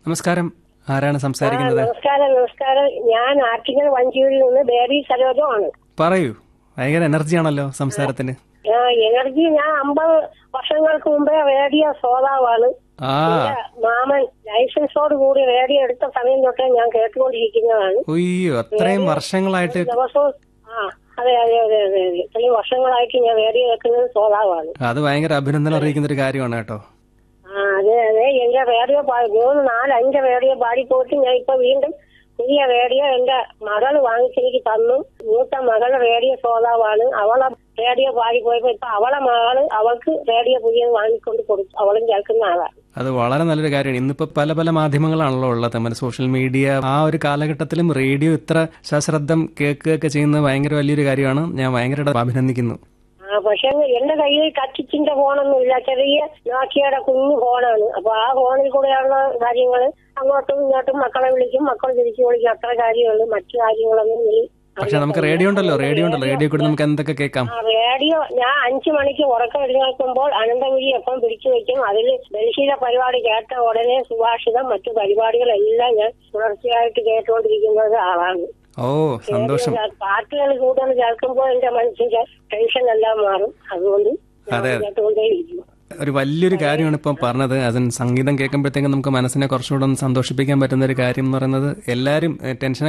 നമസ്കാരം ആരാണ് സംസാരിക്കുന്നത് നമസ്കാരം നമസ്കാരം ഞാൻ ആറ്റിങ്ങൽ വഞ്ചിയിൽ നിന്ന് ബേബി സരോജമാണ് പറയൂ ഭയങ്കര എനർജിയാണല്ലോ സംസാരത്തിന് ആ, എനർജി ഞാൻ അമ്പത് വർഷങ്ങൾക്ക് മുമ്പേ റേഡിയോ ശ്രോതാവാണ് ആ എന്റെ മാമൻ ലൈസൻസോട് കൂടി റേഡിയോ എടുത്ത സമയം തൊട്ടേ ഞാൻ കേട്ടുകൊണ്ടിരിക്കുന്നതാണ് ഉയ്യോ അത്രയും വർഷങ്ങളായിട്ട് ദിവസവും ആ അതെ അതെ അതെ അതെ അതെ ഇത്രയും വർഷങ്ങളായിട്ട് ഞാൻ റേഡിയോ കേൾക്കുന്നത് ശ്രോതാവാണ് അത് ഭയങ്കര അഭിനന്ദനം അറിയിക്കുന്ന ഒരു കാര്യമാണ് കേട്ടോ ആ അതെ അതെ എന്റെ റേഡിയോ പാ- മൂന്ന് നാല് അഞ്ച് റേഡിയോ പാടിപ്പോയിട്ട് ഞാൻ ഇപ്പൊ വീണ്ടും പുതിയ റേഡിയോ എന്റെ മകൾ വാങ്ങിച്ചെനിക്ക് തന്നു മൂത്ത മകൾ റേഡിയോ ശ്രോതാവാണ് അവളെ റേഡിയോ പാടിപ്പോയപ്പോ ഇപ്പൊ അവളെ മകള് അവൾക്ക് റേഡിയോ പുതിയത് വാങ്ങിക്കൊണ്ട് കൊടുത്തു അവളും കേൾക്കുന്ന ആളാണ് അത് വളരെ നല്ലൊരു കാര്യമാണ് ഇന്നിപ്പോ പല പല മാധ്യമങ്ങളാണല്ലോ ഉള്ളത് നമ്മുടെ സോഷ്യൽ മീഡിയ ആ ഒരു കാലഘട്ടത്തിലും റേഡിയോ ഇത്ര സശ്രദ്ധം കേൾക്കുകയൊക്കെ ചെയ്യുന്നത് ഭയങ്കര വലിയൊരു കാര്യമാണ് ഞാൻ ഭയങ്കരമായിട്ട് അഭിനന്ദിക്കുന്നു ആ പക്ഷെ എന്റെ കയ്യിൽ ടച്ചിന്റെ ഫോണൊന്നും ഇല്ല ചെറിയ നോക്കിയുടെ കുഞ്ഞു ഫോണാണ് അപ്പൊ ആ ഫോണിൽ കൂടെയുള്ള കാര്യങ്ങൾ അങ്ങോട്ടും ഇങ്ങോട്ടും മക്കളെ വിളിക്കും മക്കൾ തിരിച്ചു വിളിക്കും അത്ര കാര്യമുള്ളൂ മറ്റു കാര്യങ്ങളൊന്നും ഈ പക്ഷെ നമുക്ക് റേഡിയോ ഉണ്ടല്ലോ റേഡിയോ ഉണ്ടല്ലോ റേഡിയോ കൂടി നമുക്ക് എന്തൊക്കെ കേൾക്കാം ആ റേഡിയോ ഞാൻ അഞ്ചു മണിക്ക് ഉറക്കം എഴുന്നേൽക്കുമ്പോൾ അനന്തപുരി എപ്പം പിടിച്ചു വെക്കും അതിൽ ഡൽഹിയിലെ പരിപാടി കേട്ട ഉടനെ സുഭാഷിതം മറ്റു പരിപാടികളെല്ലാം ഞാൻ തുടർച്ചയായിട്ട് കേട്ടുകൊണ്ടിരിക്കുന്നത് ആളാണ് ഓ സന്തോഷം പാട്ടുകൾ കൂടുതൽ കേൾക്കുമ്പോൾ എന്റെ മനസ്സിന്റെ ടെൻഷൻ എല്ലാം മാറും അതുകൊണ്ട് ഞാൻ അതെ, അതെ. കേട്ടുകൊണ്ടേയിരിക്കും ഒരു വലിയൊരു കാര്യമാണ് ഇപ്പം പറഞ്ഞത് അതിന് സംഗീതം കേൾക്കുമ്പോഴത്തേക്കും നമുക്ക് മനസ്സിനെ കുറച്ചുകൂടെ ഒന്ന് സന്തോഷിപ്പിക്കാൻ പറ്റുന്ന ഒരു കാര്യം എന്ന് പറയുന്നത് എല്ലാവരും ടെൻഷനെ